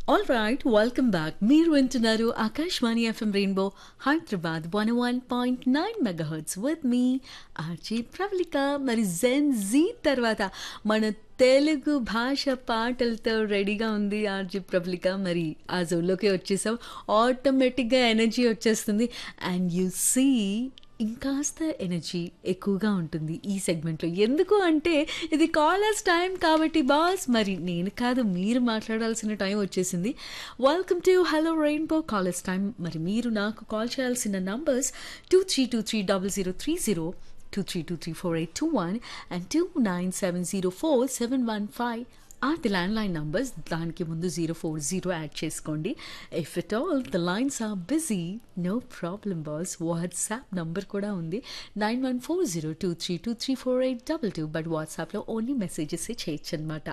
all right welcome back మీరు వింటున్నారు Akashvani FM rainbow Hyderabad one one point nine megahertz with మీ RJ Pravallika మరి Gen G తర్వాత మన తెలుగు భాష పాటలతో రెడీగా ఉంది ఆర్జీ ప్రవళిక మరి ఆ జోన్లోకి వచ్చేసాం ఆటోమేటిక్గా ఎనర్జీ వచ్చేస్తుంది అండ్ యు సీ ఇంకాస్త ఎనర్జీ ఎక్కువగా ఉంటుంది ఈ సెగ్మెంట్లో ఎందుకు అంటే ఇది కాలర్స్ టైం కాబట్టి బాస్ మరి నేను కాదు మీరు మాట్లాడాల్సిన టైం వచ్చేసింది welcome to hello rainbow callers time మరి మీరు నాకు కాల్ చేయాల్సిన numbers two three two three double zero three zero two three two three four eight two one and two nine seven zero four seven one five are the land line numbers దానికి ముందు zero four zero add చేసుకోండి if it all the lines are busy no problem boss WhatsApp number కూడా ఉంది nine one four zero two three two three four eight double two but వాట్సాప్లో only messages చేయొచ్చు అనమాట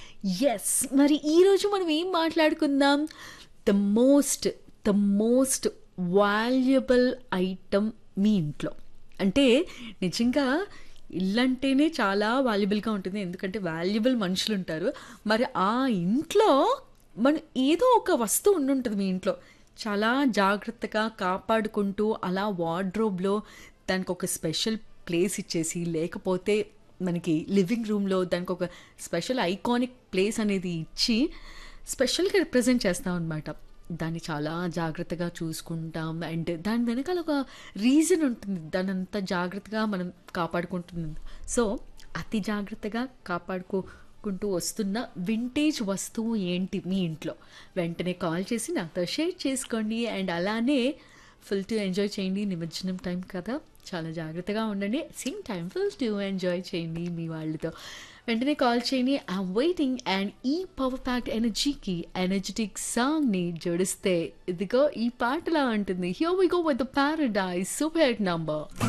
yes మరి ఈరోజు మనం ఏం మాట్లాడుకుందాం the most the most valuable item మీ ఇంట్లో అంటే నిజంగా ఇల్లంటేనే చాలా వాల్యుబుల్గా ఉంటుంది ఎందుకంటే వాల్యుబుల్ మనుషులు ఉంటారు మరి ఆ ఇంట్లో మన ఏదో ఒక వస్తువు ఉండుంటుంది మీ ఇంట్లో చాలా జాగ్రత్తగా కాపాడుకుంటూ అలా వార్డ్రోబ్లో దానికి ఒక స్పెషల్ ప్లేస్ ఇచ్చేసి లేకపోతే మనకి లివింగ్ రూమ్లో దానికి ఒక స్పెషల్ ఐకానిక్ ప్లేస్ అనేది ఇచ్చి స్పెషల్గా రిప్రజెంట్ చేస్తాం అనమాట దాన్ని చాలా జాగ్రత్తగా చూసుకుంటాం అండ్ దాని వెనకాల ఒక రీజన్ ఉంటుంది దాని అంత జాగ్రత్తగా మనం కాపాడుకుంటుంది సో అతి జాగ్రత్తగా కాపాడుకోకుంటూ వస్తున్న వింటేజ్ వస్తువు ఏంటి మీ ఇంట్లో వెంటనే కాల్ చేసి నాతో షేర్ చేసుకోండి అండ్ అలానే ఫుల్ టు ఎంజాయ్ చేయండి నిమజ్జనం టైం కదా చాలా జాగ్రత్తగా ఉండండి same time full to enjoy చేయండి మీ వాళ్ళతో వెంటనే కాల్ చేయండి ఐఎమ్ వెయిటింగ్ అండ్ ఈ పవర్ ప్యాక్డ్ ఎనర్జీకి ఎనర్జెటిక్ సాంగ్ని జోడిస్తే ఇదిగో ఈ పాటలా ఉంటుంది here we go with the paradise super number